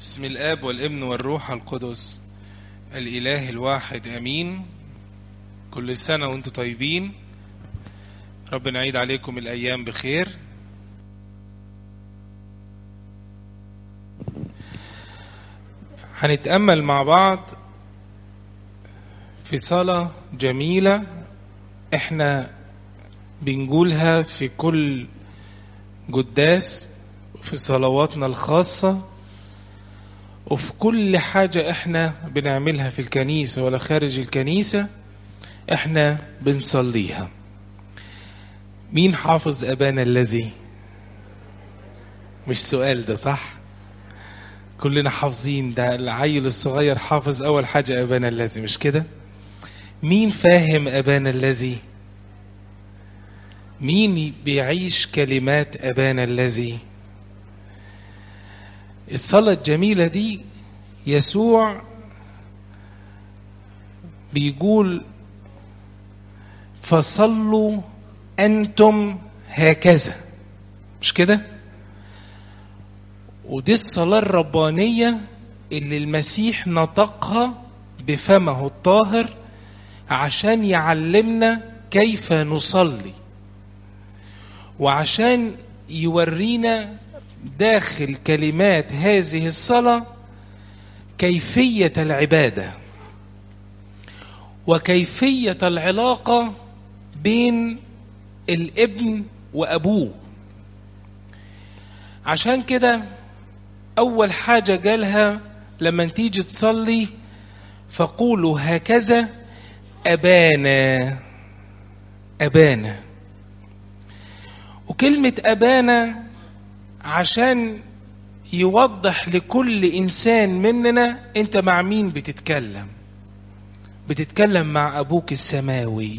بسم الآب والابن والروح القدس الإله الواحد أمين كل سنة وانتم طيبين ربنا يعيد عليكم الأيام بخير هنتأمل مع بعض في صلاة جميلة احنا بنقولها في كل قداس في صلواتنا الخاصة وفي كل حاجة احنا بنعملها في الكنيسة ولا خارج الكنيسة احنا بنصليها مين حافظ أبانا الذي مش سؤال ده صح كلنا حافظين ده العيل الصغير حافظ أول حاجة أبانا الذي مش كده مين فاهم أبانا الذي مين بيعيش كلمات أبانا الذي الصلاة الجميلة دي يسوع بيقول فصلوا أنتم هكذا مش كده ودي الصلاة الربانية اللي المسيح نطقها بفمه الطاهر عشان يعلمنا كيف نصلي وعشان يورينا داخل كلمات هذه الصلاة كيفية العبادة وكيفية العلاقة بين الابن وأبوه عشان كده أول حاجة قالها لما تيجي تصلي فقولوا هكذا أبانا أبانا وكلمة أبانا عشان يوضح لكل إنسان مننا أنت مع مين بتتكلم بتتكلم مع أبوك السماوي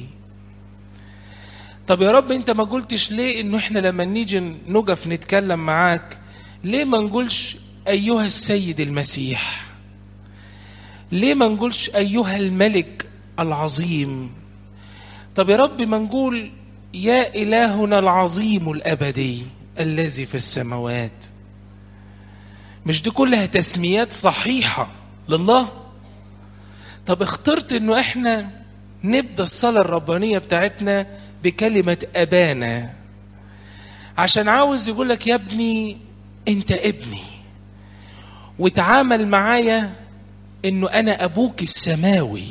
طب يا رب أنت ما قلتش ليه إنه إحنا لما نيجي نقف نتكلم معاك ليه ما نقولش أيها السيد المسيح ليه ما نقولش أيها الملك العظيم طب يا رب ما نقول يا إلهنا العظيم الأبدي الذي في السماوات مش دي كلها تسميات صحيحة لله طب اخترت انه احنا نبدأ الصلاة الربانية بتاعتنا بكلمة أبانا عشان عاوز يقول لك يا ابني انت ابني وتعامل معايا انه انا ابوك السماوي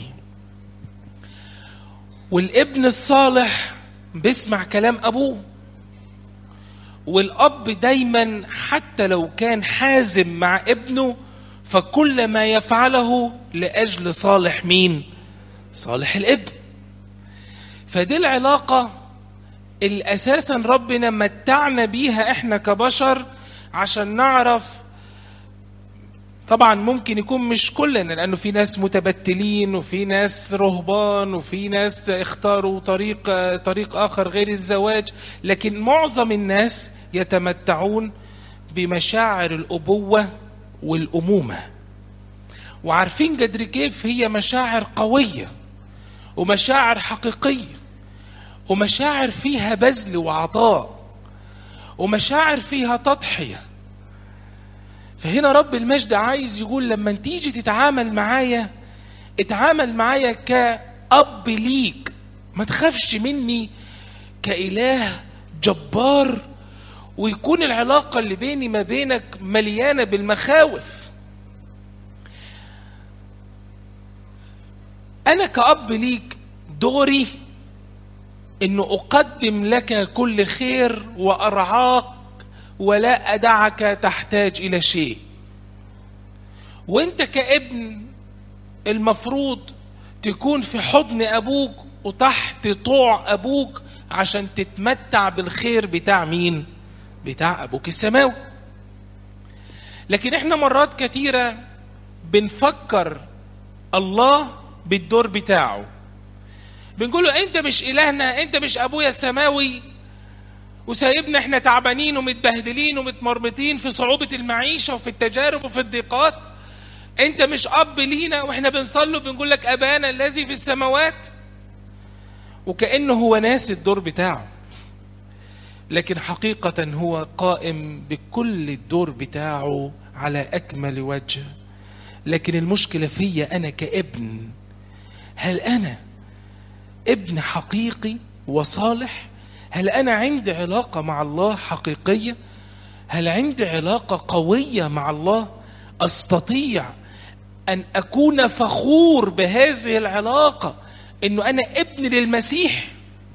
والابن الصالح بيسمع كلام ابوه والاب دايما حتى لو كان حازم مع ابنه فكل ما يفعله لاجل صالح مين صالح الابن فدي العلاقه اللي اساسا ربنا متعنا بيها احنا كبشر عشان نعرف طبعا ممكن يكون مش كلنا لانه في ناس متبتلين وفي ناس رهبان وفي ناس اختاروا طريق طريق اخر غير الزواج لكن معظم الناس يتمتعون بمشاعر الابوه والامومه وعارفين قدر كيف هي مشاعر قويه ومشاعر حقيقيه ومشاعر فيها بذل وعطاء ومشاعر فيها تضحيه فهنا رب المجد عايز يقول لما تيجي تتعامل معايا اتعامل معايا كأب ليك ما تخافش مني كإله جبار ويكون العلاقة اللي بيني ما بينك مليانة بالمخاوف أنا كأب ليك دوري أنه أقدم لك كل خير وأرعاك ولا أدعك تحتاج إلى شيء وانت كابن المفروض تكون في حضن أبوك وتحت طوع أبوك عشان تتمتع بالخير بتاع مين بتاع أبوك السماوي لكن احنا مرات كتيرة بنفكر الله بالدور بتاعه بنقول له انت مش إلهنا انت مش أبويا السماوي وسايبنا احنا تعبانين ومتبهدلين ومتمرمطين في صعوبة المعيشة وفي التجارب وفي الضيقات انت مش اب لينا واحنا بنصلي وبنقول لك ابانا الذي في السماوات وكأنه هو ناسي الدور بتاعه لكن حقيقة هو قائم بكل الدور بتاعه على أكمل وجه لكن المشكلة فيا أنا كابن هل أنا ابن حقيقي وصالح هل أنا عندي علاقة مع الله حقيقية هل عندي علاقة قوية مع الله أستطيع أن أكون فخور بهذه العلاقة أنه أنا ابن للمسيح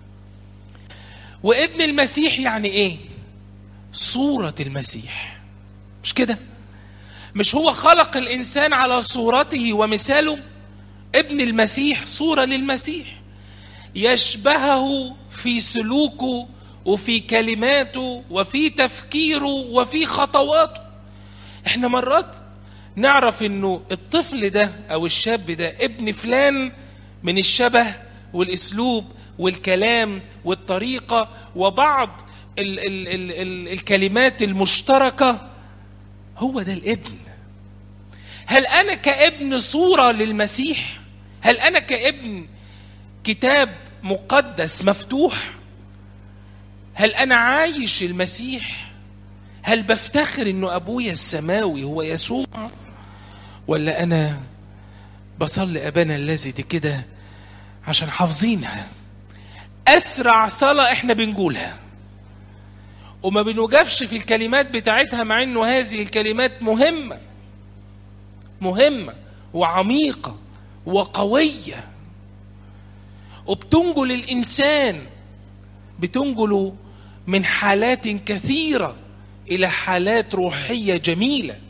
وابن المسيح يعني إيه صورة المسيح مش كده مش هو خلق الإنسان على صورته ومثاله ابن المسيح صورة للمسيح يشبهه في سلوكه وفي كلماته وفي تفكيره وفي خطواته احنا مرات نعرف انه الطفل ده او الشاب ده ابن فلان من الشبه والاسلوب والكلام والطريقه وبعض ال ال ال ال الكلمات المشتركه هو ده الابن هل انا كابن صوره للمسيح هل انا كابن كتاب مقدس مفتوح هل انا عايش المسيح هل بفتخر انه ابويا السماوي هو يسوع ولا انا بصلي ابانا الذي دي كده عشان حافظينها اسرع صلاه احنا بنقولها وما بنوقفش في الكلمات بتاعتها مع انه هذه الكلمات مهمه مهمه وعميقه وقويه وبتنجل الانسان بتنجله من حالات كثيره الى حالات روحيه جميله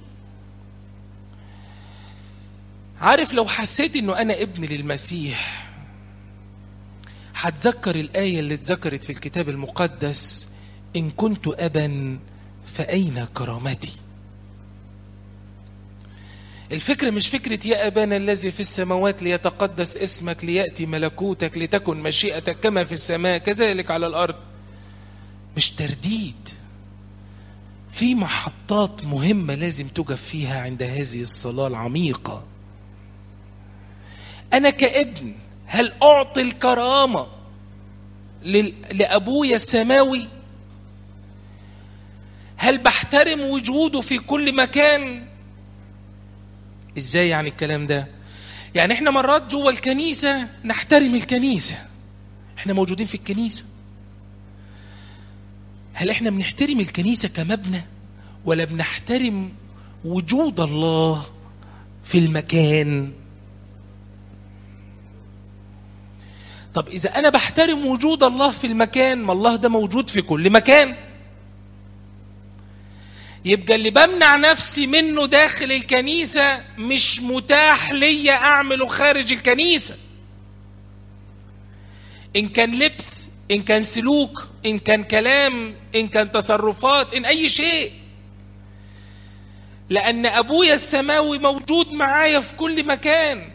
عارف لو حسيت انه انا ابن للمسيح هتذكر الايه اللي اتذكرت في الكتاب المقدس ان كنت ابا فاين كرامتي الفكرة مش فكرة يا أبانا الذي في السماوات ليتقدس اسمك ليأتي ملكوتك لتكن مشيئتك كما في السماء كذلك على الأرض مش ترديد في محطات مهمة لازم تقف فيها عند هذه الصلاة العميقة أنا كابن هل أعطي الكرامة لأبويا السماوي هل بحترم وجوده في كل مكان ازاي يعني الكلام ده يعني احنا مرات جوه الكنيسة نحترم الكنيسة احنا موجودين في الكنيسة هل احنا بنحترم الكنيسة كمبنى ولا بنحترم وجود الله في المكان طب إذا أنا بحترم وجود الله في المكان ما الله ده موجود في كل مكان يبقى اللي بمنع نفسي منه داخل الكنيسة مش متاح ليا أعمله خارج الكنيسة إن كان لبس إن كان سلوك إن كان كلام إن كان تصرفات إن أي شيء لأن أبويا السماوي موجود معايا في كل مكان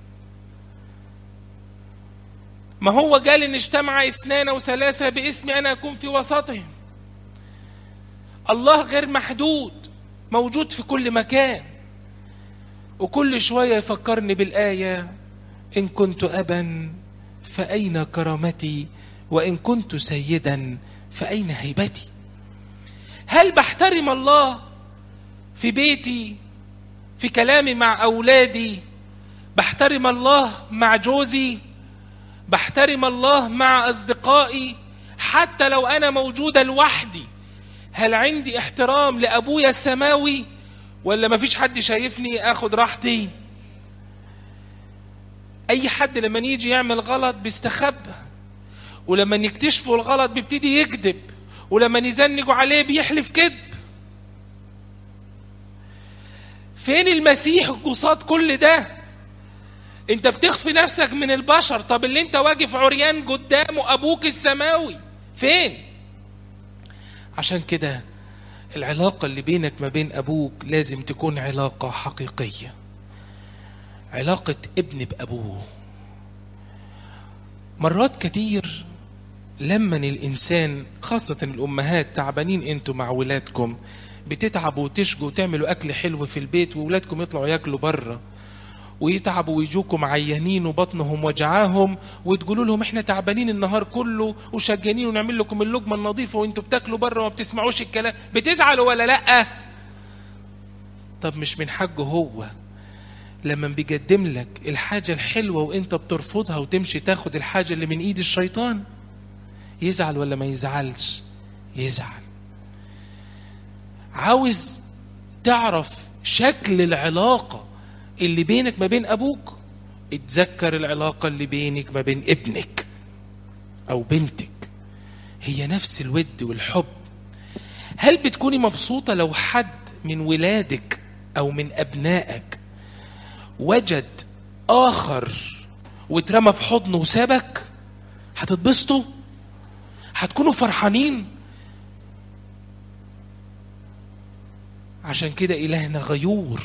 ما هو قال إن اجتمع اثنان أو ثلاثة باسمي أنا أكون في وسطهم الله غير محدود موجود في كل مكان وكل شوية يفكرني بالآية إن كنت أبا فأين كرامتي وإن كنت سيدا فأين هيبتي هل بحترم الله في بيتي في كلامي مع أولادي بحترم الله مع جوزي بحترم الله مع أصدقائي حتى لو أنا موجودة لوحدي هل عندي احترام لأبويا السماوي ولا مفيش حد شايفني أخد راحتي أي حد لما يجي يعمل غلط بيستخبى ولما يكتشفوا الغلط بيبتدي يكذب ولما يزنجوا عليه بيحلف كذب فين المسيح قصاد كل ده انت بتخفي نفسك من البشر طب اللي انت واقف عريان قدامه ابوك السماوي فين عشان كده العلاقة اللي بينك ما بين أبوك لازم تكون علاقة حقيقية علاقة ابن بأبوه مرات كتير لما الإنسان خاصة الأمهات تعبانين أنتوا مع ولادكم بتتعبوا وتشجوا وتعملوا أكل حلو في البيت وولادكم يطلعوا ياكلوا بره ويتعبوا ويجوكم عيانين وبطنهم وجعاهم وتقولوا لهم احنا تعبانين النهار كله وشجانين ونعمل لكم اللقمه النظيفه وانتوا بتاكلوا بره وما بتسمعوش الكلام بتزعلوا ولا لا طب مش من حقه هو لما بيقدم لك الحاجة الحلوة وانت بترفضها وتمشي تاخد الحاجة اللي من ايد الشيطان يزعل ولا ما يزعلش يزعل عاوز تعرف شكل العلاقة اللي بينك ما بين أبوك اتذكر العلاقة اللي بينك ما بين ابنك أو بنتك هي نفس الود والحب هل بتكوني مبسوطة لو حد من ولادك أو من أبنائك وجد آخر واترمى في حضنه وسابك هتتبسطوا هتكونوا فرحانين عشان كده إلهنا غيور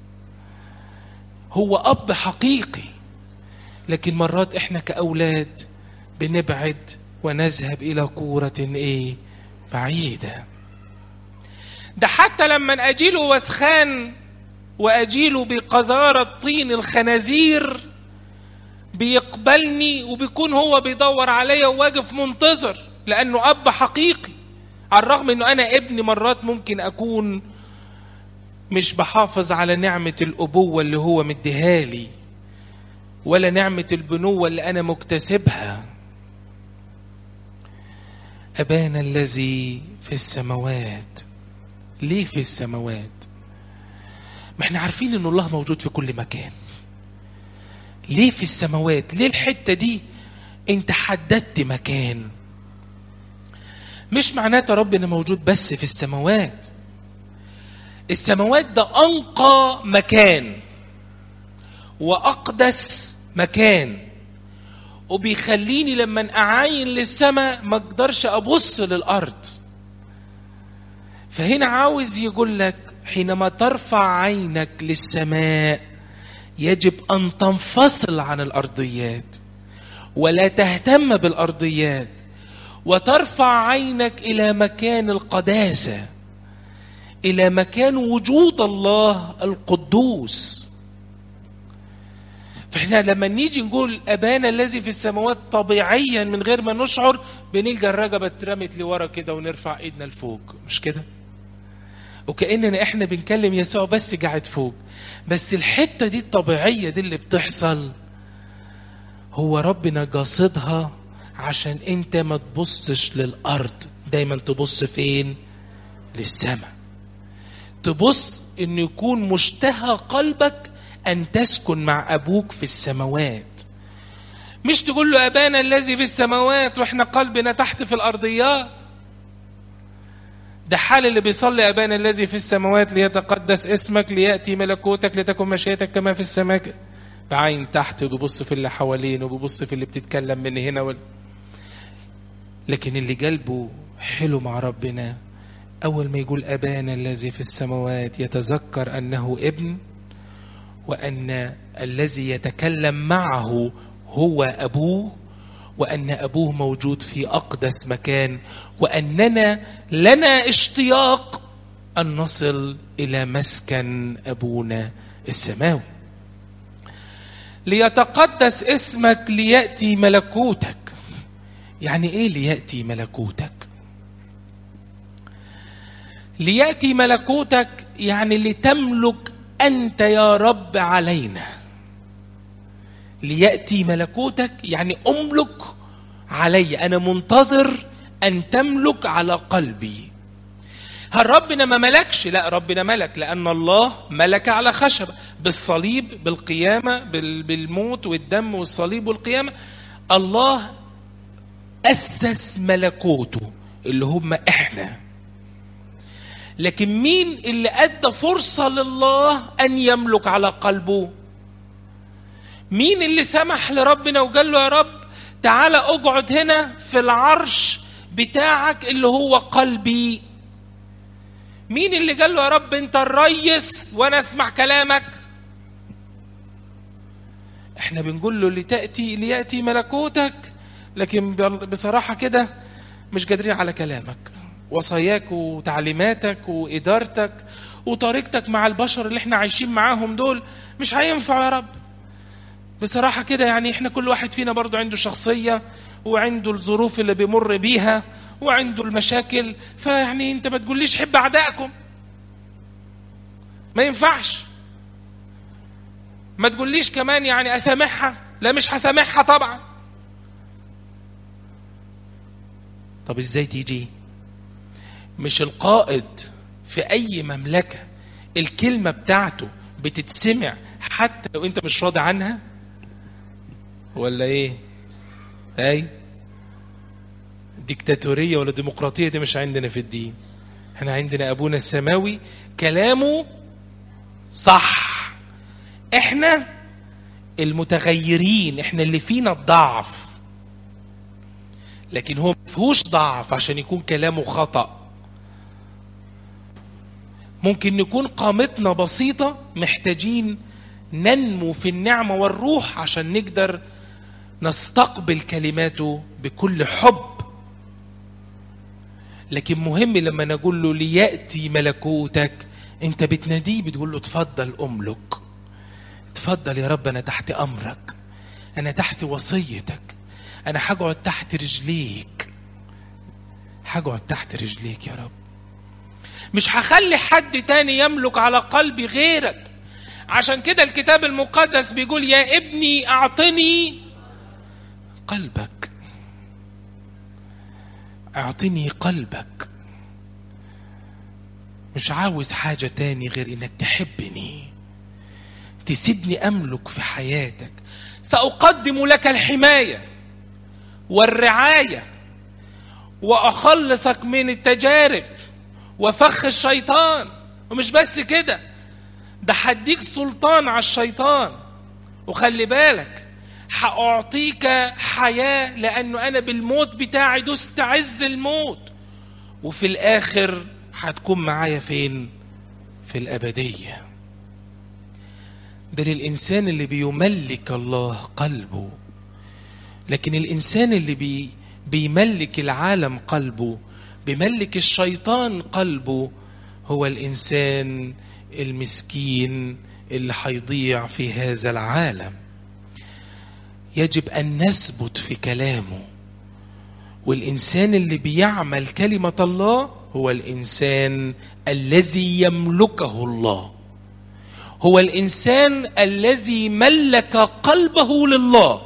هو أب حقيقي لكن مرات إحنا كأولاد بنبعد ونذهب إلى كورة إيه بعيدة ده حتى لما أجيله وسخان وأجيله بقذارة طين الخنازير بيقبلني وبيكون هو بيدور عليا وواقف منتظر لأنه أب حقيقي على الرغم أنه أنا ابن مرات ممكن أكون مش بحافظ على نعمة الأبوة اللي هو مديهالي ولا نعمة البنوة اللي أنا مكتسبها أبانا الذي في السماوات ليه في السماوات ما احنا عارفين ان الله موجود في كل مكان ليه في السماوات ليه الحتة دي انت حددت مكان مش معناته ربنا موجود بس في السماوات السماوات ده أنقى مكان وأقدس مكان وبيخليني لما أعاين للسماء ما أقدرش أبص للأرض فهنا عاوز يقول لك حينما ترفع عينك للسماء يجب أن تنفصل عن الأرضيات ولا تهتم بالأرضيات وترفع عينك إلى مكان القداسة إلى مكان وجود الله القدوس فإحنا لما نيجي نقول أبانا الذي في السماوات طبيعيا من غير ما نشعر بنلقى الرقبة اترمت لورا كده ونرفع ايدنا لفوق مش كده؟ وكأننا احنا بنكلم يسوع بس قاعد فوق بس الحتة دي الطبيعية دي اللي بتحصل هو ربنا قاصدها عشان انت ما تبصش للأرض دايما تبص فين للسماء تبص ان يكون مشتهى قلبك ان تسكن مع ابوك في السماوات مش تقول له ابانا الذي في السماوات واحنا قلبنا تحت في الارضيات ده حال اللي بيصلي ابانا الذي في السماوات ليتقدس اسمك لياتي ملكوتك لتكن مشيئتك كما في السماء بعين تحت وبيبص في اللي حوالينه وبيبص في اللي بتتكلم من هنا وال... لكن اللي قلبه حلو مع ربنا أول ما يقول أبانا الذي في السماوات يتذكر أنه ابن وأن الذي يتكلم معه هو أبوه وأن أبوه موجود في أقدس مكان وأننا لنا اشتياق أن نصل إلى مسكن أبونا السماوي ليتقدس اسمك ليأتي ملكوتك يعني إيه ليأتي ملكوتك لياتي ملكوتك يعني لتملك انت يا رب علينا لياتي ملكوتك يعني املك علي انا منتظر ان تملك على قلبي هل ربنا ما ملكش لا ربنا ملك لان الله ملك على خشبه بالصليب بالقيامه بالموت والدم والصليب والقيامه الله اسس ملكوته اللي هم احنا لكن مين اللي ادى فرصه لله ان يملك على قلبه مين اللي سمح لربنا وقال له يا رب تعالى اقعد هنا في العرش بتاعك اللي هو قلبي مين اللي قال له يا رب انت الريس وانا اسمع كلامك احنا بنقول له لتاتي لياتي ملكوتك لكن بصراحه كده مش قادرين على كلامك وصاياك وتعليماتك وإدارتك وطريقتك مع البشر اللي احنا عايشين معاهم دول مش هينفع يا رب بصراحة كده يعني احنا كل واحد فينا برضو عنده شخصية وعنده الظروف اللي بيمر بيها وعنده المشاكل فيعني انت ما تقوليش حب أعدائكم ما ينفعش ما تقوليش كمان يعني اسامحها لا مش هسامحها طبعا طب ازاي تيجي مش القائد في اي مملكه الكلمه بتاعته بتتسمع حتى لو انت مش راضي عنها ولا ايه اي ديكتاتوريه ولا ديمقراطيه دي مش عندنا في الدين احنا عندنا ابونا السماوي كلامه صح احنا المتغيرين احنا اللي فينا الضعف لكن هو مفيهوش ضعف عشان يكون كلامه خطأ ممكن نكون قامتنا بسيطة محتاجين ننمو في النعمة والروح عشان نقدر نستقبل كلماته بكل حب لكن مهم لما نقول له ليأتي ملكوتك انت بتناديه بتقول له اتفضل املك اتفضل يا رب انا تحت امرك انا تحت وصيتك انا هقعد تحت رجليك هقعد تحت رجليك يا رب مش هخلي حد تاني يملك على قلبي غيرك عشان كده الكتاب المقدس بيقول يا ابني اعطني قلبك اعطني قلبك مش عاوز حاجة تاني غير انك تحبني تسيبني املك في حياتك ساقدم لك الحمايه والرعايه واخلصك من التجارب وفخ الشيطان ومش بس كده ده هديك سلطان على الشيطان وخلي بالك هأعطيك حياة لأنه أنا بالموت بتاعي دست عز الموت وفي الآخر هتكون معايا فين؟ في الأبدية ده للإنسان اللي بيملك الله قلبه لكن الإنسان اللي بي بيملك العالم قلبه بيملك الشيطان قلبه هو الإنسان المسكين اللي هيضيع في هذا العالم يجب أن نثبت في كلامه والإنسان اللي بيعمل كلمة الله هو الإنسان الذي يملكه الله هو الإنسان الذي ملك قلبه لله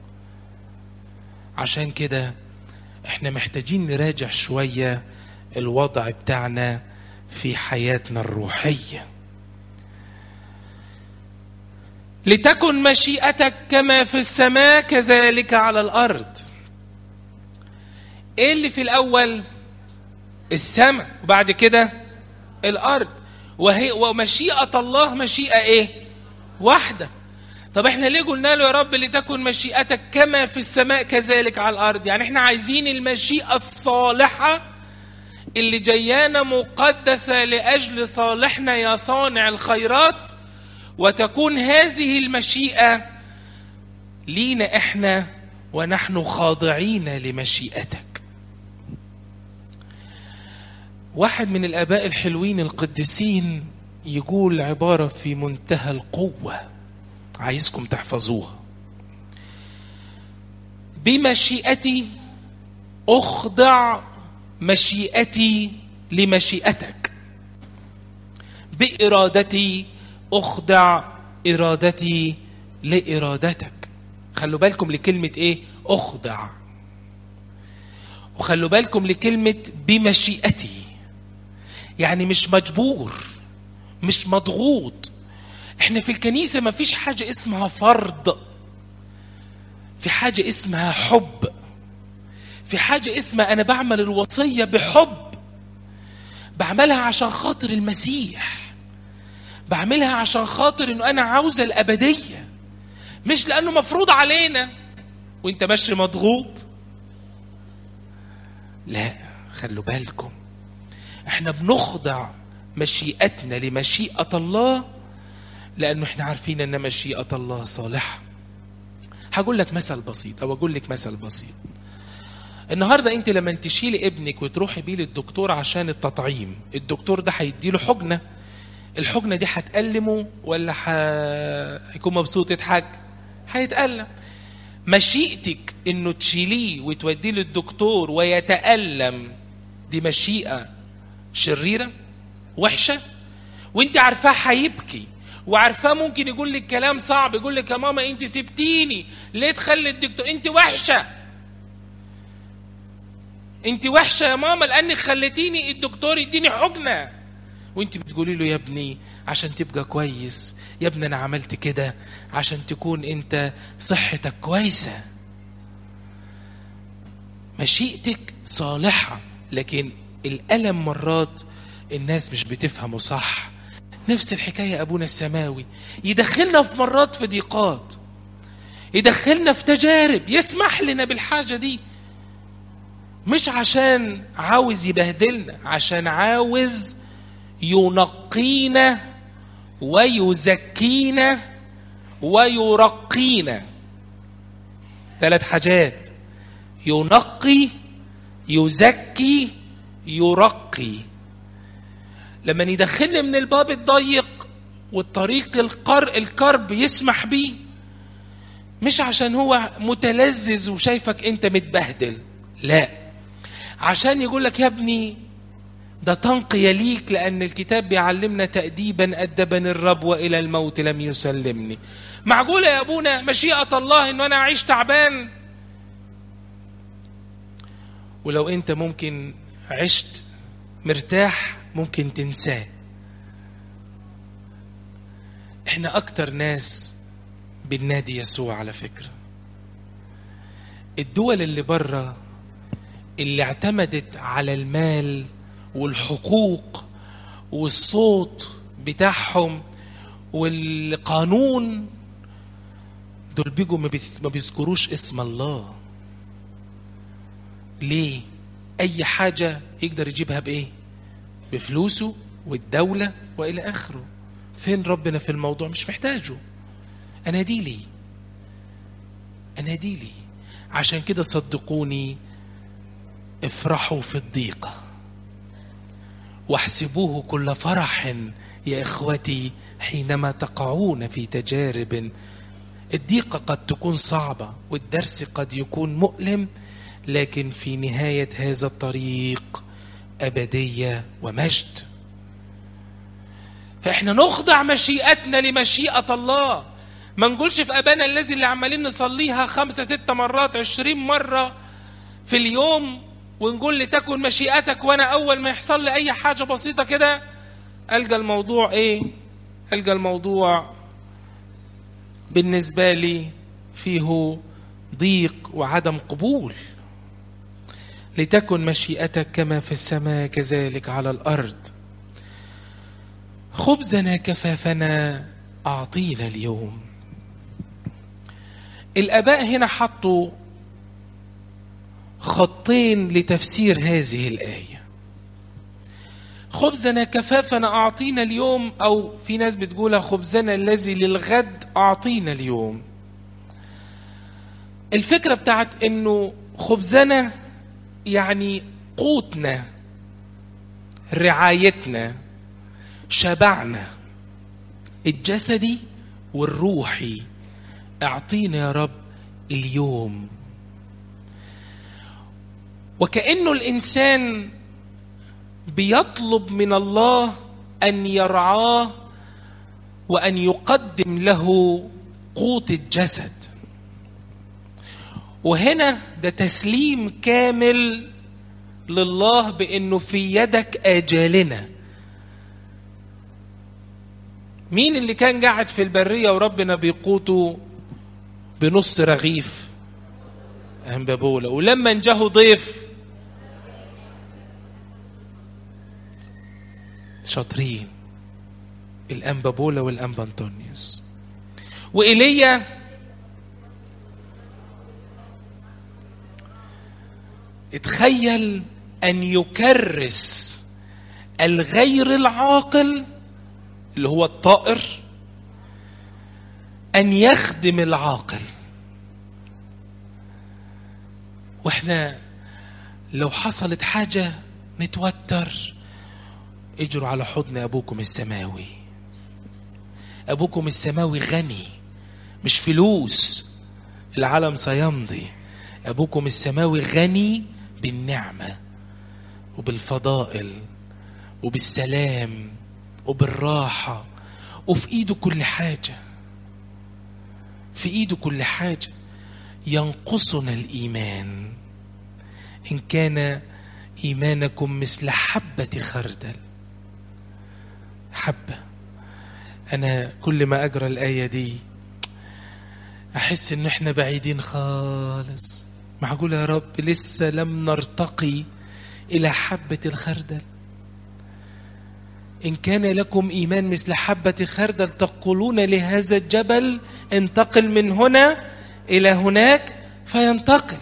عشان كده احنا محتاجين نراجع شوية الوضع بتاعنا في حياتنا الروحية لتكن مشيئتك كما في السماء كذلك على الأرض ايه اللي في الأول السماء وبعد كده الأرض وهي ومشيئة الله مشيئة ايه واحدة طب احنا ليه قلنا له يا رب لتكن مشيئتك كما في السماء كذلك على الارض يعني احنا عايزين المشيئة الصالحة اللي جيانا مقدسة لأجل صالحنا يا صانع الخيرات وتكون هذه المشيئة لينا احنا ونحن خاضعين لمشيئتك واحد من الآباء الحلوين القديسين يقول عبارة في منتهى القوة عايزكم تحفظوها بمشيئتي اخضع مشيئتي لمشيئتك بارادتي اخضع ارادتي لارادتك خلوا بالكم لكلمه ايه اخضع وخلوا بالكم لكلمه بمشيئتي يعني مش مجبور مش مضغوط احنا في الكنيسة ما فيش حاجة اسمها فرض في حاجة اسمها حب في حاجة اسمها أنا بعمل الوصية بحب بعملها عشان خاطر المسيح بعملها عشان خاطر انه انا عاوزة الابدية مش لانه مفروض علينا وانت ماشي مضغوط لا خلوا بالكم احنا بنخضع مشيئتنا لمشيئة الله لأنه احنا عارفين أن مشيئة الله صالحة هقول لك مثل بسيط أو أقول لك مثل بسيط النهاردة أنت لما تشيلي ابنك وتروحي بيه للدكتور عشان التطعيم الدكتور ده هيديله حجنة الحجنة دي هتألمه ولا ح... هيكون مبسوط يضحك هيتألم مشيئتك انه تشيليه وتوديه للدكتور ويتألم دي مشيئة شريرة وحشة وانت عارفاه هيبكي وعارفاه ممكن يقول لك كلام صعب يقول لك يا ماما انت سبتيني ليه تخلي الدكتور انت وحشه انت وحشه يا ماما لانك خليتيني الدكتور يديني حقنه وانت بتقولي له يا ابني عشان تبقى كويس يا ابني انا عملت كده عشان تكون انت صحتك كويسه مشيئتك صالحه لكن الالم مرات الناس مش بتفهمه صح نفس الحكايه ابونا السماوي يدخلنا في مرات في ضيقات يدخلنا في تجارب يسمح لنا بالحاجه دي مش عشان عاوز يبهدلنا عشان عاوز ينقينا ويزكينا ويرقينا ثلاث حاجات ينقي يزكي يرقي لما يدخلني من الباب الضيق والطريق القر الكرب يسمح بيه مش عشان هو متلذذ وشايفك انت متبهدل لا عشان يقول لك يا ابني ده تنقية ليك لأن الكتاب بيعلمنا تأديبا أدبني الرب وإلى الموت لم يسلمني معقولة يا أبونا مشيئة الله إن أنا أعيش تعبان ولو أنت ممكن عشت مرتاح ممكن تنساه احنا أكتر ناس بننادي يسوع على فكرة الدول اللي بره اللي اعتمدت على المال والحقوق والصوت بتاعهم والقانون دول بيجوا ما بيذكروش اسم الله ليه اي حاجة يقدر يجيبها بايه بفلوسه والدولة والى اخره فين ربنا في الموضوع مش محتاجه انا دي لي انا دي لي عشان كده صدقوني افرحوا في الضيقه واحسبوه كل فرح يا اخوتي حينما تقعون في تجارب الضيقه قد تكون صعبه والدرس قد يكون مؤلم لكن في نهايه هذا الطريق ابديه ومجد فاحنا نخضع مشيئتنا لمشيئه الله ما نقولش في ابانا الذي اللي عمالين نصليها خمسة ستة مرات عشرين مرة في اليوم ونقول لتكن مشيئتك وانا اول ما يحصل لي اي حاجه بسيطه كده القى الموضوع ايه القى الموضوع بالنسبه لي فيه ضيق وعدم قبول لتكن مشيئتك كما في السماء كذلك على الارض خبزنا كفافنا اعطينا اليوم الاباء هنا حطوا خطين لتفسير هذه الآية خبزنا كفافنا أعطينا اليوم أو في ناس بتقولها خبزنا الذي للغد أعطينا اليوم الفكرة بتاعت أنه خبزنا يعني قوتنا رعايتنا شبعنا الجسدي والروحي اعطينا يا رب اليوم وكأنه الإنسان بيطلب من الله أن يرعاه وأن يقدم له قوت الجسد وهنا ده تسليم كامل لله بأنه في يدك آجالنا مين اللي كان قاعد في البرية وربنا بيقوته بنص رغيف أنبابولة ولما جه ضيف شاطرين الأنبابولة والأنبا أنطونيوس وإيليا اتخيل أن يكرس الغير العاقل اللي هو الطائر أن يخدم العاقل واحنا لو حصلت حاجة نتوتر اجروا على حضن أبوكم السماوي أبوكم السماوي غني مش فلوس العالم سيمضي أبوكم السماوي غني بالنعمة وبالفضائل وبالسلام وبالراحة وفي ايده كل حاجة في ايده كل حاجة ينقصنا الإيمان إن كان إيمانكم مثل حبة خردل حبة أنا كل ما أقرأ الآية دي أحس إن إحنا بعيدين خالص معقول يا رب لسه لم نرتقي إلى حبة الخردل إن كان لكم إيمان مثل حبة خردل تقولون لهذا الجبل انتقل من هنا إلى هناك فينتقل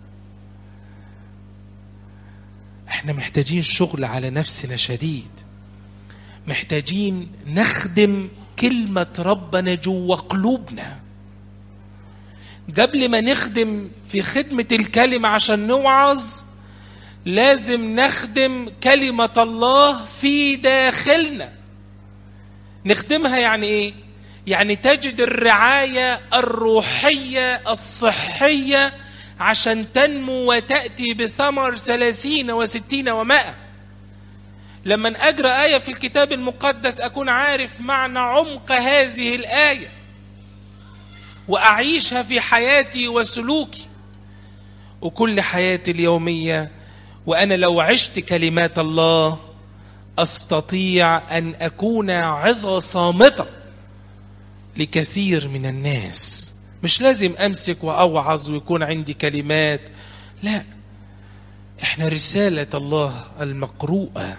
احنا محتاجين شغل على نفسنا شديد محتاجين نخدم كلمة ربنا جوا قلوبنا قبل ما نخدم في خدمة الكلمة عشان نوعظ لازم نخدم كلمة الله في داخلنا نخدمها يعني ايه يعني تجد الرعاية الروحية الصحية عشان تنمو وتأتي بثمر ثلاثين وستين ومائة لما أجرى آية في الكتاب المقدس أكون عارف معنى عمق هذه الآية وأعيشها في حياتي وسلوكي وكل حياتي اليومية وأنا لو عشت كلمات الله أستطيع أن أكون عظة صامتة لكثير من الناس مش لازم أمسك وأوعظ ويكون عندي كلمات لا احنا رسالة الله المقروءة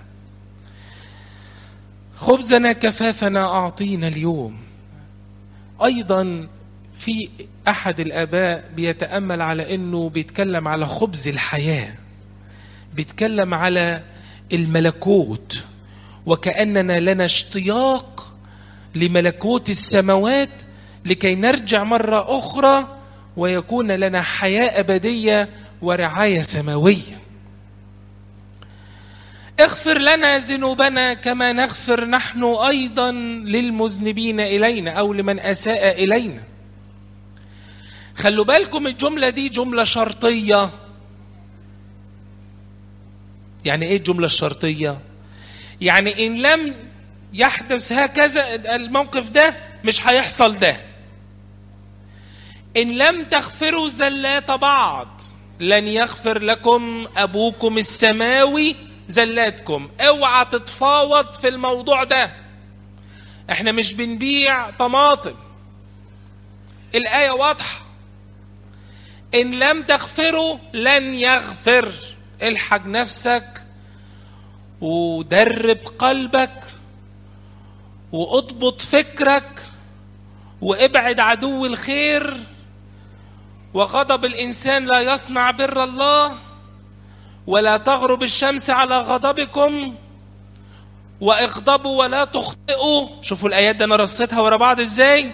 خبزنا كفافنا أعطينا اليوم أيضا في أحد الآباء بيتأمل على أنه بيتكلم على خبز الحياة بيتكلم على الملكوت وكأننا لنا اشتياق لملكوت السماوات لكي نرجع مرة أخرى ويكون لنا حياة أبدية ورعاية سماوية اغفر لنا ذنوبنا كما نغفر نحن أيضا للمذنبين إلينا أو لمن أساء إلينا خلوا بالكم الجملة دي جملة شرطية يعني ايه الجملة الشرطية يعني ان لم يحدث هكذا الموقف ده مش هيحصل ده ان لم تغفروا زلات بعض لن يغفر لكم ابوكم السماوي زلاتكم اوعى تتفاوض في الموضوع ده احنا مش بنبيع طماطم الايه واضحه ان لم تغفروا لن يغفر الحق نفسك ودرب قلبك واضبط فكرك وابعد عدو الخير وغضب الانسان لا يصنع بر الله ولا تغرب الشمس على غضبكم واغضبوا ولا تخطئوا شوفوا الايات دي انا رصيتها ورا بعض ازاي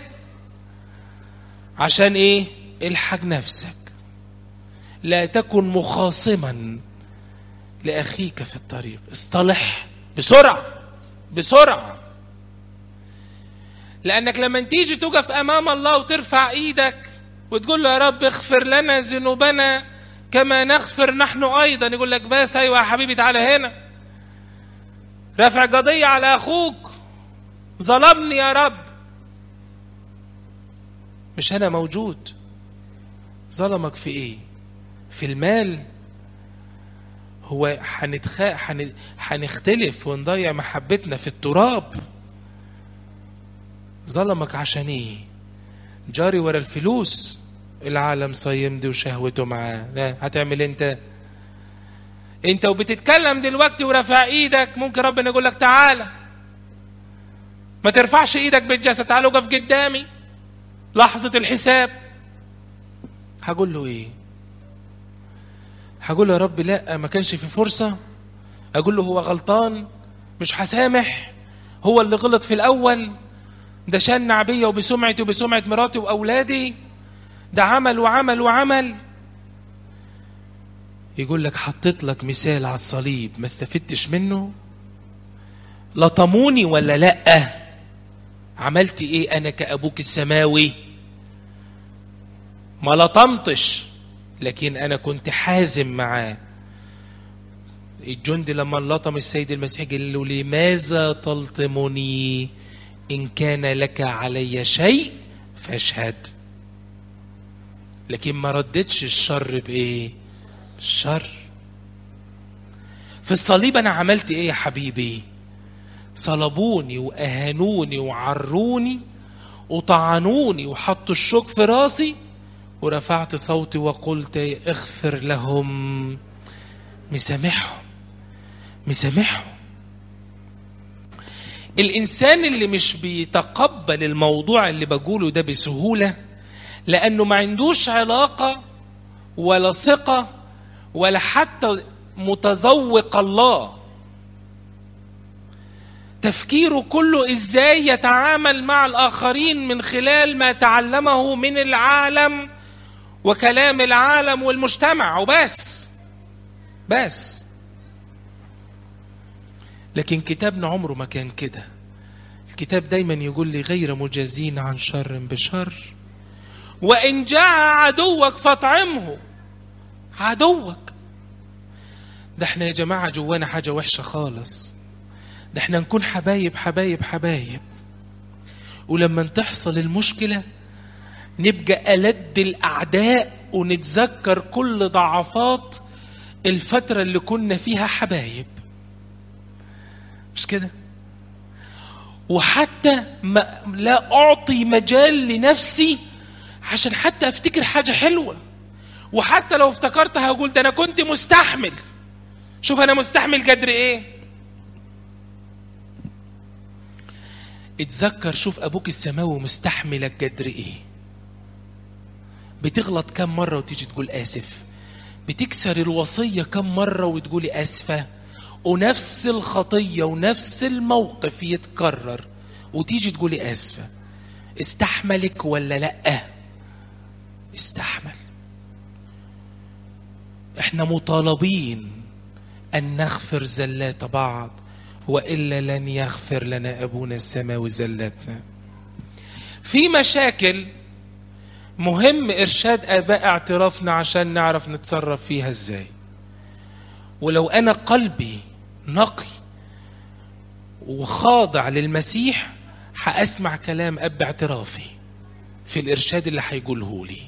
عشان ايه الحق نفسك لا تكن مخاصما لاخيك في الطريق اصطلح بسرعه بسرعه لانك لما تيجي تقف امام الله وترفع ايدك وتقول له يا رب اغفر لنا ذنوبنا كما نغفر نحن ايضا يقول لك بس ايوه يا حبيبي تعالى هنا رافع قضيه على اخوك ظلمني يا رب مش انا موجود ظلمك في ايه في المال هو هنتخ... هن... هنختلف ونضيع محبتنا في التراب ظلمك عشان ايه جاري ورا الفلوس العالم صيمدي وشهوته معاه لا هتعمل انت انت وبتتكلم دلوقتي ورافع ايدك ممكن ربنا يقول لك تعالى ما ترفعش ايدك بالجسد تعال وقف قدامي لحظة الحساب هقول له ايه هقول له يا رب لا ما كانش في فرصة اقول له هو غلطان مش هسامح هو اللي غلط في الاول ده شنع بيا وبسمعتي وبسمعة مراتي واولادي ده عمل وعمل وعمل يقول لك حطيت لك مثال على الصليب ما استفدتش منه لطموني ولا لا عملت ايه انا كابوك السماوي ما لطمتش لكن انا كنت حازم معاه الجندي لما لطم السيد المسيح قال له لماذا تلطمني إن كان لك علي شيء فاشهد لكن ما ردتش الشر بإيه الشر في الصليب أنا عملت إيه يا حبيبي صلبوني وأهانوني وعروني وطعنوني وحطوا الشوك في راسي ورفعت صوتي وقلت اغفر لهم مسامحهم مسامحهم الإنسان اللي مش بيتقبل الموضوع اللي بقوله ده بسهولة لأنه ما عندوش علاقة ولا ثقة ولا حتى متذوق الله تفكيره كله ازاي يتعامل مع الاخرين من خلال ما تعلمه من العالم وكلام العالم والمجتمع وبس بس لكن كتابنا عمره ما كان كده الكتاب دايما يقول لي غير مجازين عن شر بشر وإن جاء عدوك فاطعمه عدوك ده احنا يا جماعة جوانا حاجة وحشة خالص ده احنا نكون حبايب حبايب حبايب ولما تحصل المشكلة نبقى ألد الأعداء ونتذكر كل ضعفات الفترة اللي كنا فيها حبايب مش كده وحتى ما لا أعطي مجال لنفسي عشان حتى أفتكر حاجة حلوة وحتى لو افتكرتها هقول ده أنا كنت مستحمل شوف أنا مستحمل قدر إيه اتذكر شوف أبوك السماوي مستحملك قدر إيه بتغلط كم مرة وتيجي تقول آسف بتكسر الوصية كم مرة وتقولي أسفة ونفس الخطية ونفس الموقف يتكرر وتيجي تقولي آسفة استحملك ولا لأ استحمل احنا مطالبين أن نغفر زلات بعض وإلا لن يغفر لنا أبونا السماوي زلاتنا في مشاكل مهم إرشاد آباء اعترافنا عشان نعرف نتصرف فيها إزاي ولو أنا قلبي نقي وخاضع للمسيح هأسمع كلام أب اعترافي في الإرشاد اللي هيقوله لي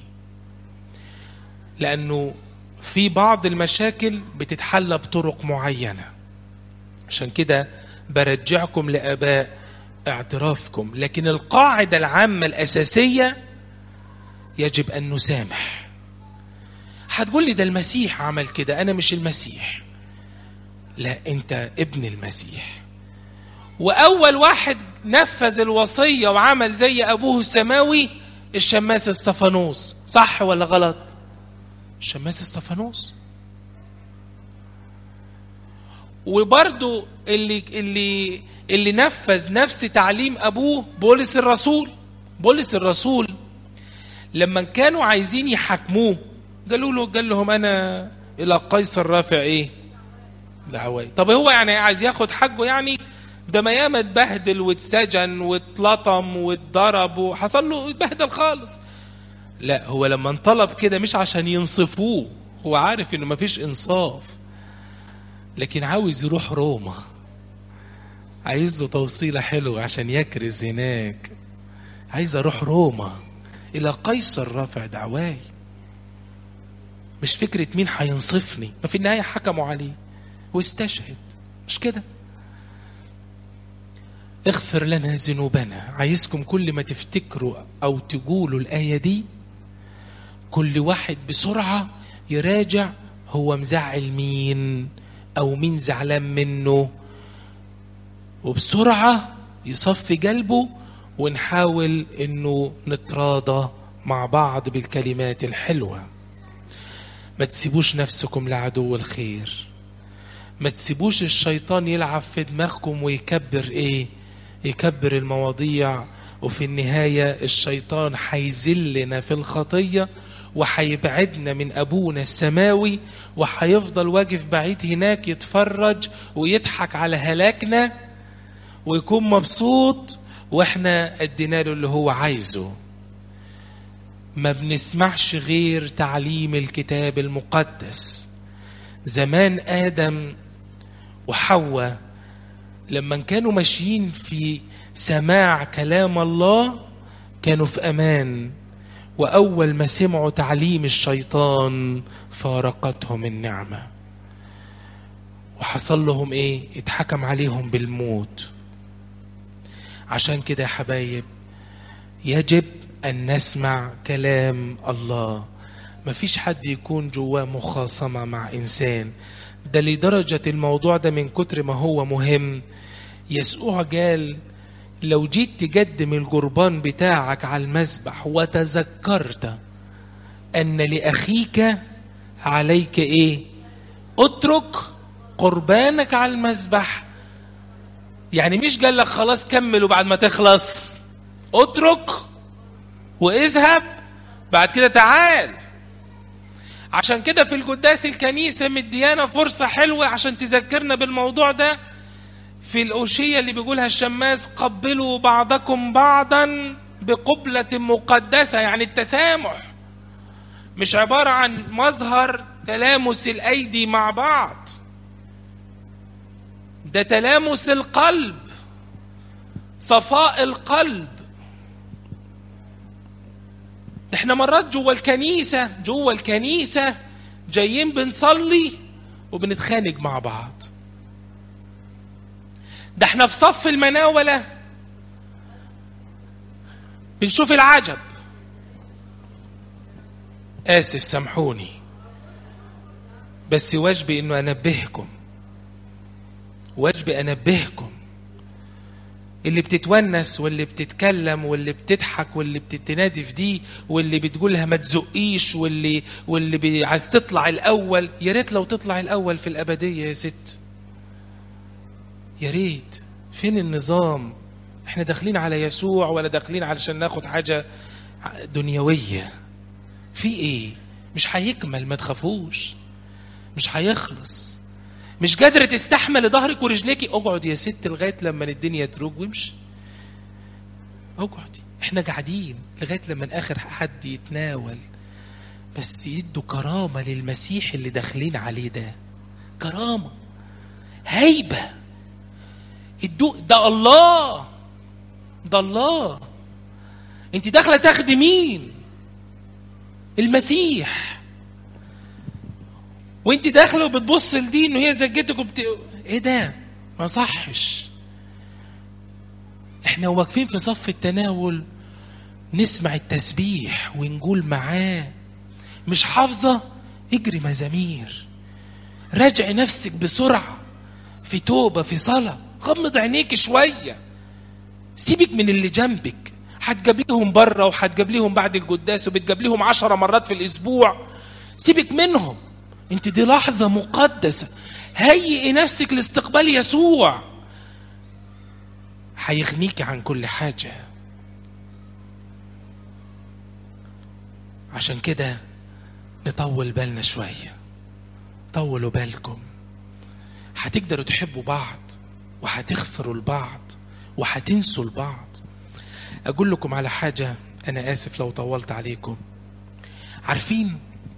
لأنه في بعض المشاكل بتتحل بطرق معينة عشان كده برجعكم لآباء اعترافكم لكن القاعدة العامة الأساسية يجب أن نسامح هتقول لي ده المسيح عمل كده أنا مش المسيح لا أنت ابن المسيح وأول واحد نفذ الوصية وعمل زي أبوه السماوي الشماس استفانوس صح ولا غلط الشماس استفانوس وبرضو اللي اللي اللي نفذ نفس تعليم ابوه بولس الرسول بولس الرسول لما كانوا عايزين يحاكموه قالوا له قال لهم انا الى قيصر رافع ايه دعواي طب هو يعني عايز ياخد حقه يعني ده ما ياما اتبهدل واتسجن واتلطم واتضرب وحصل له اتبهدل خالص لا هو لما انطلب كده مش عشان ينصفوه هو عارف انه مفيش انصاف لكن عاوز يروح روما عايز له توصيله حلوه عشان يكرز هناك عايز اروح روما الى قيصر رافع دعواي مش فكره مين هينصفني ما في النهايه حكموا عليه واستشهد مش كده اغفر لنا ذنوبنا عايزكم كل ما تفتكروا او تقولوا الايه دي كل واحد بسرعه يراجع هو مزعل مين او مين زعلان منه وبسرعه يصفي قلبه ونحاول انه نتراضى مع بعض بالكلمات الحلوه ما تسيبوش نفسكم لعدو الخير ما تسيبوش الشيطان يلعب في دماغكم ويكبر ايه يكبر المواضيع وفي النهاية الشيطان هيذلنا في الخطية وهيبعدنا من أبونا السماوي وهيفضل واقف بعيد هناك يتفرج ويضحك على هلاكنا ويكون مبسوط واحنا ادينا له اللي هو عايزه ما بنسمعش غير تعليم الكتاب المقدس زمان آدم وحواء لما كانوا ماشيين في سماع كلام الله كانوا في امان واول ما سمعوا تعليم الشيطان فارقتهم النعمه وحصل لهم ايه اتحكم عليهم بالموت عشان كده يا حبايب يجب ان نسمع كلام الله مفيش حد يكون جواه مخاصمه مع انسان ده لدرجه الموضوع ده من كتر ما هو مهم يسوع قال لو جيت تقدم القربان بتاعك على المذبح وتذكرت ان لاخيك عليك ايه اترك قربانك على المذبح يعني مش قال لك خلاص كمل وبعد ما تخلص اترك واذهب بعد كده تعال عشان كده في القداس الكنيسة مديانا فرصة حلوة عشان تذكرنا بالموضوع ده في الأوشية اللي بيقولها الشماس قبلوا بعضكم بعضا بقبلة مقدسة يعني التسامح مش عبارة عن مظهر تلامس الأيدي مع بعض ده تلامس القلب صفاء القلب ده احنا مرات جوه الكنيسة جوه الكنيسة جايين بنصلي وبنتخانق مع بعض ده احنا في صف المناولة بنشوف العجب آسف سامحوني بس واجبي انه انبهكم واجبي انبهكم اللي بتتونس واللي بتتكلم واللي بتضحك واللي بتتنادي في دي واللي بتقولها ما تزقيش واللي واللي بي- عايز تطلع الاول يا ريت لو تطلع الاول في الابديه يا ست يا ريت فين النظام احنا داخلين على يسوع ولا داخلين علشان ناخد حاجه دنيويه في ايه مش هيكمل ما تخافوش مش هيخلص مش قادرة تستحمل ظهرك ورجليكي اقعد يا ست لغاية لما الدنيا تروج وامشي اقعدي احنا قاعدين لغاية لما اخر حد يتناول بس يدوا كرامة للمسيح اللي داخلين عليه ده كرامة هيبة الدو ده الله ده الله انت داخلة تاخدي مين المسيح وانت داخله وبتبص لدي انه هي زجتك وبت... ايه ده ما صحش احنا واقفين في صف التناول نسمع التسبيح ونقول معاه مش حافظه اجري مزامير راجع نفسك بسرعه في توبه في صلاه غمض عينيك شويه سيبك من اللي جنبك هتجابليهم بره وهتجابليهم بعد القداس وبتجابليهم عشرة مرات في الاسبوع سيبك منهم انت دي لحظة مقدسة هيئي نفسك لاستقبال يسوع هيغنيكي عن كل حاجة عشان كده نطول بالنا شوية طولوا بالكم هتقدروا تحبوا بعض وهتغفروا لبعض وهتنسوا لبعض أقول لكم على حاجة أنا آسف لو طولت عليكم عارفين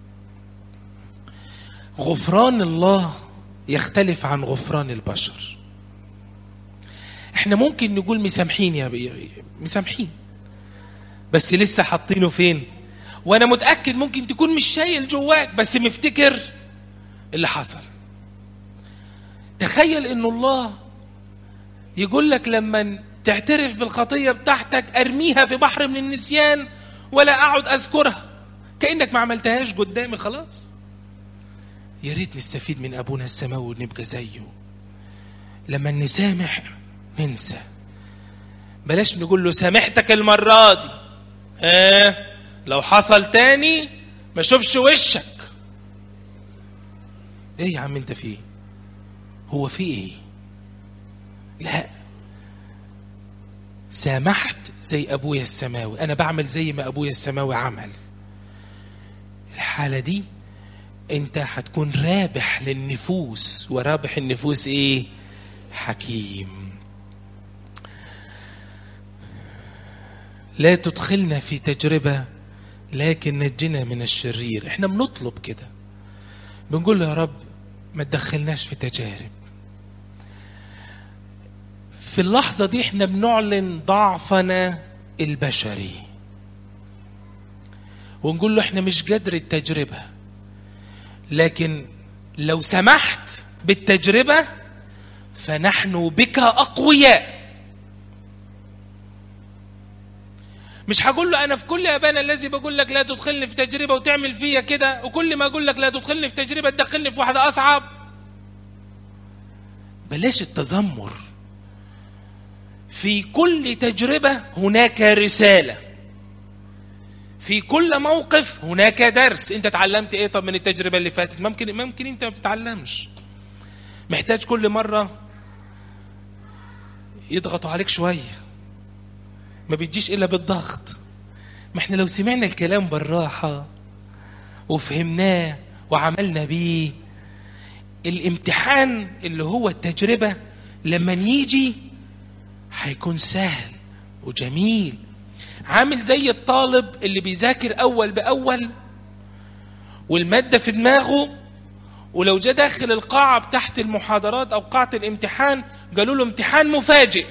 غفران الله يختلف عن غفران البشر احنا ممكن نقول مسامحين يا بي مسامحين بس لسه حاطينه فين وانا متاكد ممكن تكون مش شايل جواك بس مفتكر اللي حصل تخيل ان الله يقول لك لما تعترف بالخطيه بتاعتك ارميها في بحر من النسيان ولا اقعد اذكرها كانك ما عملتهاش قدامي خلاص يا ريت نستفيد من ابونا السماوي ونبقى زيه لما نسامح ننسى بلاش نقول له سامحتك المرة دي اه لو حصل تاني ما اشوفش وشك ايه يا عم انت في ايه هو في ايه لا سامحت زي ابويا السماوي انا بعمل زي ما ابويا السماوي عمل الحالة دي انت هتكون رابح للنفوس ورابح النفوس ايه حكيم لا تدخلنا في تجربة لكن نجنا من الشرير احنا بنطلب كده بنقول له يا رب ما تدخلناش في تجارب في اللحظة دي احنا بنعلن ضعفنا البشري ونقول له احنا مش قدر التجربة لكن لو سمحت بالتجربة فنحن بك أقوياء مش هقول له انا في كل ابانا الذي بقول لك لا تدخلني في تجربه وتعمل فيا كده وكل ما اقول لك لا تدخلني في تجربه تدخلني في واحده اصعب بلاش التذمر في كل تجربه هناك رساله في كل موقف هناك درس انت اتعلمت ايه طب من التجربه اللي فاتت ممكن ممكن انت ما بتتعلمش محتاج كل مره يضغطوا عليك شويه ما بيجيش الا بالضغط ما احنا لو سمعنا الكلام بالراحه وفهمناه وعملنا بيه الامتحان اللي هو التجربه لما يجي هيكون سهل وجميل عامل زي الطالب اللي بيذاكر اول باول والماده في دماغه ولو جه داخل القاعه بتاعت المحاضرات او قاعه الامتحان قالوا له امتحان مفاجئ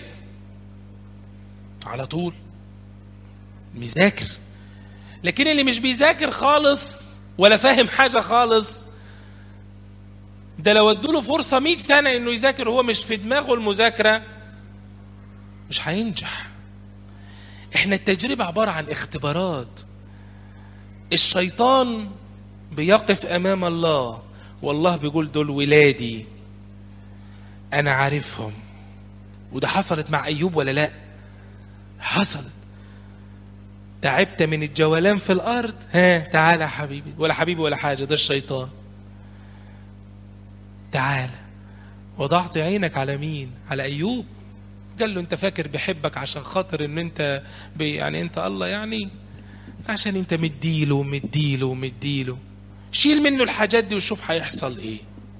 على طول بيذاكر لكن اللي مش بيذاكر خالص ولا فاهم حاجه خالص ده لو ادوله فرصه 100 سنه انه يذاكر وهو مش في دماغه المذاكره مش هينجح احنا التجربه عباره عن اختبارات الشيطان بيقف امام الله والله بيقول دول ولادي انا عارفهم وده حصلت مع ايوب ولا لا حصلت تعبت من الجولان في الارض ها تعالى يا حبيبي ولا حبيبي ولا حاجه ده الشيطان تعالى وضعت عينك على مين على ايوب قال له انت فاكر بحبك عشان خاطر ان انت يعني انت الله يعني عشان انت مديله ومديله ومديله شيل منه الحاجات دي وشوف هيحصل ايه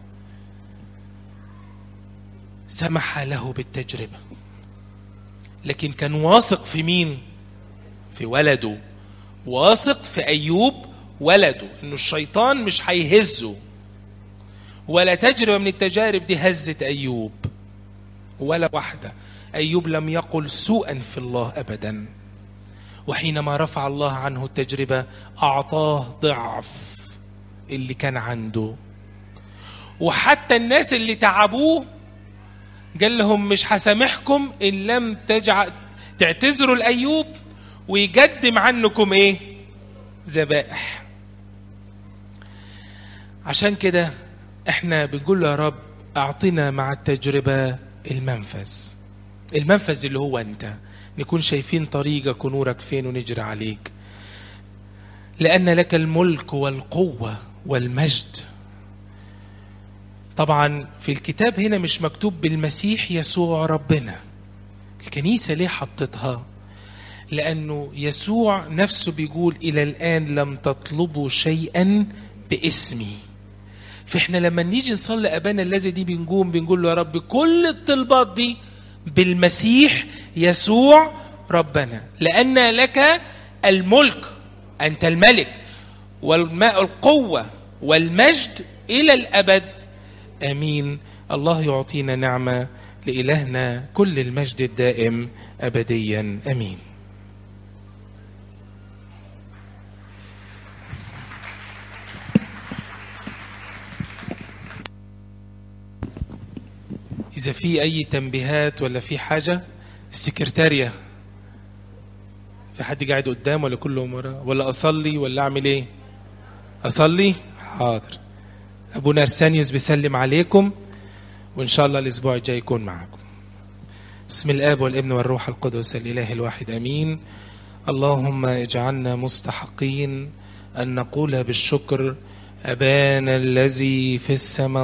سمح له بالتجربه لكن كان واثق في مين في ولده واثق في ايوب ولده انه الشيطان مش هيهزه ولا تجربه من التجارب دي هزت ايوب ولا واحده ايوب لم يقل سوءا في الله ابدا وحينما رفع الله عنه التجربه اعطاه ضعف اللي كان عنده وحتى الناس اللي تعبوه قال لهم مش هسامحكم ان لم تجعل تعتذروا لايوب ويقدم عنكم ايه ذبائح عشان كده احنا بنقول له يا رب اعطنا مع التجربه المنفذ المنفذ اللي هو انت نكون شايفين طريقك ونورك فين ونجري عليك لان لك الملك والقوه والمجد طبعا في الكتاب هنا مش مكتوب بالمسيح يسوع ربنا الكنيسه ليه حطتها لانه يسوع نفسه بيقول الى الان لم تطلبوا شيئا باسمي فاحنا لما نيجي نصلي ابانا الذي دي بنقوم بنقول له يا رب كل الطلبات دي بالمسيح يسوع ربنا لان لك الملك انت الملك والماء القوه والمجد الى الابد امين الله يعطينا نعمه لالهنا كل المجد الدائم ابديا امين إذا في أي تنبيهات ولا في حاجة السكرتارية في حد قاعد قدام ولا كلهم ورا ولا أصلي ولا أعمل إيه أصلي حاضر أبونا أرسانيوس بيسلم عليكم وإن شاء الله الأسبوع الجاي يكون معكم بسم الآب والابن والروح القدس الإله الواحد أمين اللهم اجعلنا مستحقين أن نقول بالشكر أبانا الذي في السماء